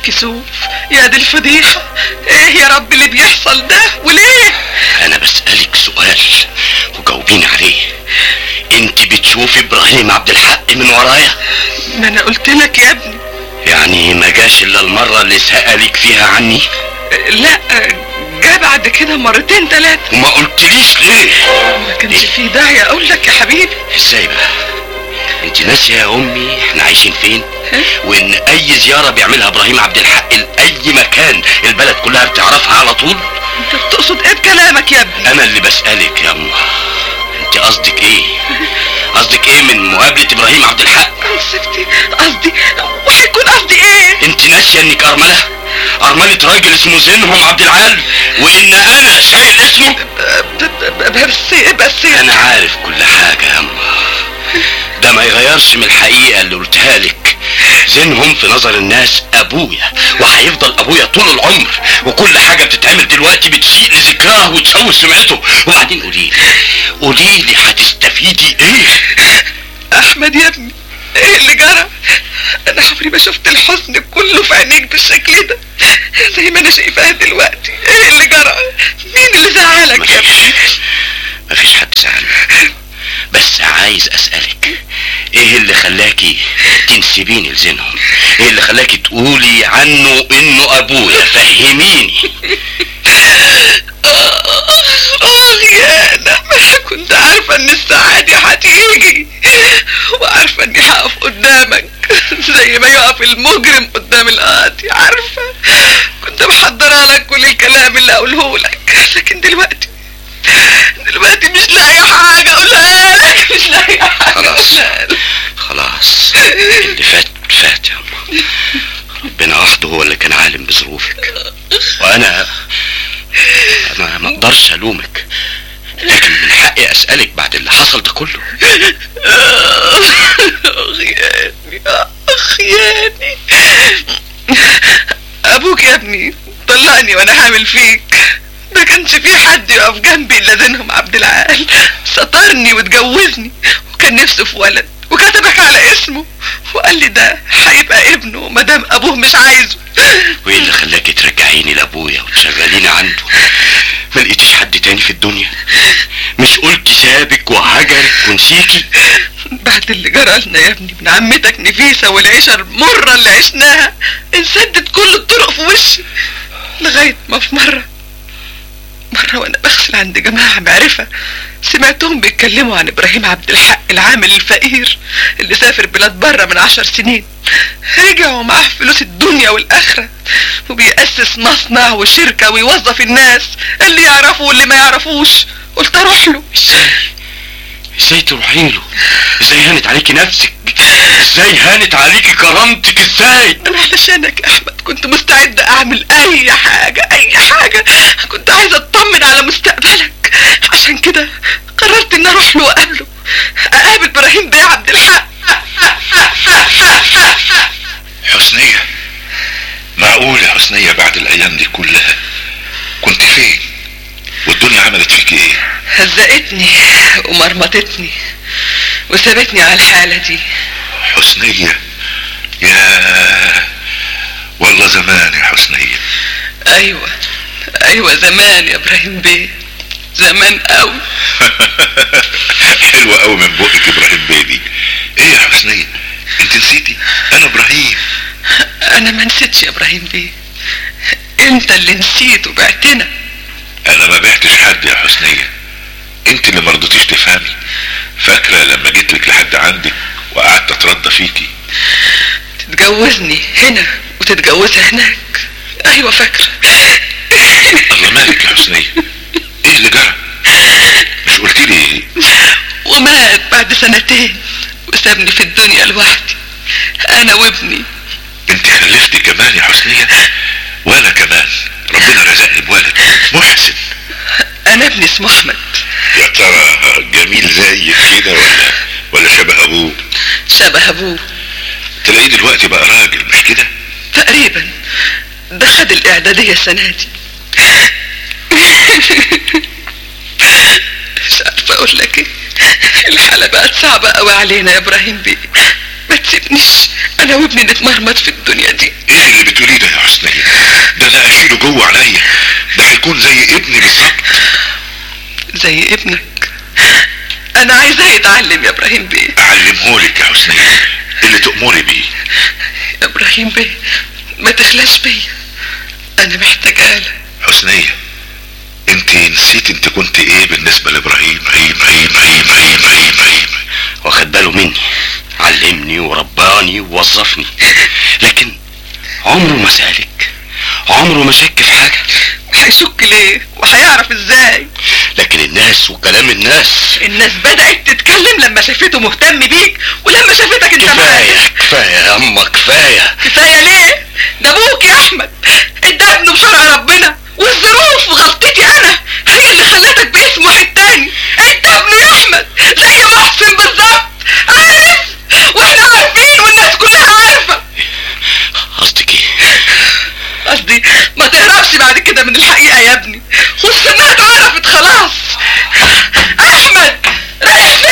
كسوف يا دي الفضيحة ايه يا رب اللي بيحصل ده وليه انا بسألك سؤال وجاوبيني عليه انت بتشوفي ابراهيم عبد الحق من ورايا ما انا قلت لك يا ابني يعني ما جاش الا المرة اللي سألك فيها عني لا جه بعد كده مرتين تلاتة وما قلتليش ليه ما كانش في داعي اقول لك يا حبيبي ازاي بقى انت ناسيه يا امي احنا عايشين فين وان اي زياره بيعملها ابراهيم عبد الحق لاي مكان البلد كلها بتعرفها على طول انت بتقصد ايه بكلامك يا ابني انا اللي بسالك يا اما انت قصدك ايه قصدك ايه من مقابله ابراهيم عبد الحق سبتي قصدي وهيكون قصدي ايه انت ناسيه انك ارمله ارمله راجل اسمه زينهم عبد العال وان انا شايل اسمه ب- ب- بس بس انا عارف كل حاجه يا اما ده ما يغيرش من الحقيقه اللي قلتها لك زينهم في نظر الناس ابويا وهيفضل ابويا طول العمر وكل حاجه بتتعمل دلوقتي بتسيء لذكراه وتشوه سمعته وبعدين قولي لي قولي لي هتستفيدي ايه احمد يا ابني ايه اللي جرى انا عمري ما شفت الحزن كله في عينيك بالشكل ده زي ما انا شايفاها دلوقتي ايه اللي جرى مين اللي زعلك يا ابني مفيش مفيش حد زعلني بس عايز اسالك ايه اللي خلاكي تنسبيني لزينهم ايه اللي خلاكي تقولي عنه انه ابويا فهميني اه يا انا ما انا كنت عارفه ان الساعه دي هتيجي وعارفه اني هقف قدامك زي ما يقف المجرم قدام القاضي عارفه كنت محضره لك كل الكلام اللي اقوله لك لكن دلوقتي دلوقتي مش لاقي حاجه اقولها لك مش لاقي حاجه خلاص أقولها لك. خلاص اللي فات فات يا أما ربنا وحده هو اللي كان عالم بظروفك وانا انا ما اقدرش الومك لكن من حقي اسالك بعد اللي حصل ده كله اخ ياني اخ ياني ابوك يا ابني طلقني وانا حامل فيك ما كانش في حد يقف جنبي الا زينهم عبد العال سترني واتجوزني وكان نفسه في ولد وكتبك على اسمه وقال لي ده هيبقى ابنه مادام ابوه مش عايزه وايه اللي خلاكي ترجعيني لابويا وتشغليني عنده ما لقيتيش حد تاني في الدنيا مش قلت سابك وهجرك ونسيكي بعد اللي جرى لنا يا ابني من عمتك نفيسة والعيشة المرة اللي عشناها انسدت كل الطرق في وشي لغاية ما في مرة مرة وانا بغسل عند جماعة معرفة سمعتهم بيتكلموا عن ابراهيم عبد الحق العامل الفقير اللي سافر بلاد بره من عشر سنين رجع ومعاه فلوس الدنيا والاخرة وبيأسس مصنع وشركة ويوظف الناس اللي يعرفوا واللي ما يعرفوش قلت اروح له ازاي ازاي تروحي له ازاي هانت عليكي نفسك ازاي هانت عليكي كرامتك ازاي انا علشانك يا احمد كنت مستعد اعمل اي حاجة اي حاجة كنت عايزة اطمن على مستقبلك عشان كده قررت ان اروح له واقابله اقابل ابراهيم بيه عبد الحق حسنية معقول يا حسنية بعد الأيام دي كلها كنت فين والدنيا عملت فيك ايه هزقتني ومرمطتني وسابتني على الحالة دي حسنية يا والله زمان يا حسنية ايوه ايوه زمان يا ابراهيم بيه زمان قوي حلوة قوي من بقك ابراهيم بيبي ايه يا حسنية انت نسيتي انا ابراهيم انا ما نسيتش يا ابراهيم بيه انت اللي نسيت وبعتنا انا ما بعتش حد يا حسنية انت اللي مرضتيش تفهمي فاكرة لما جيت لك لحد عندك وقعدت اترضى فيكي تتجوزني هنا وتتجوزها هناك ايوه فاكره الله مالك يا حسنية ايه اللي جرى مش قلت لي ومات بعد سنتين وسابني في الدنيا لوحدي انا وابني انت خلفتي كمان يا حسنية وانا كمان ربنا رزقني بولد محسن انا ابني اسمه احمد يا ترى جميل زيك كده ولا ولا شبه ابوه شبه ابوه تلاقيه دلوقتي بقى راجل مش كده تقريبا ده خد الاعداديه السنه دي مش عارفه اقول لك ايه الحاله بقت صعبه قوي علينا يا ابراهيم بيه ما تسيبنيش انا وابني نتمرمط في الدنيا دي ايه اللي بتقوليه ده يا حسنية ده انا اشيله جوه عليا ده هيكون زي ابني بالظبط زي ابنك انا عايزاه يتعلم يا ابراهيم بيه اعلمهولك يا حسنية اللي تأمري بيه يا ابراهيم بيه ما تخلاش بيا انا محتاجه لك حسنية انت نسيت انت كنت ايه بالنسبة لابراهيم هيم هيم هيم هيم هيم هيم واخد باله مني علمني ورباني ووظفني لكن عمره ما سالك عمره ما شك في حاجه هيشك ليه وهيعرف ازاي لكن الناس وكلام الناس الناس بدأت تتكلم لما شافته مهتم بيك ولما شافتك انت كفايه معاه كفايه يا اما كفايه كفايه ليه ده ابوك يا احمد ادى ابنه بشرع ربنا والظروف وغلطتي انا هي اللي خلتك باسم واحد تاني انت ابنه يا احمد زي محسن بالظبط عارف واحنا عارفين والناس كلها عارفه قصدك ايه قصدي ما تهربش بعد كده من الحقيقه يا ابني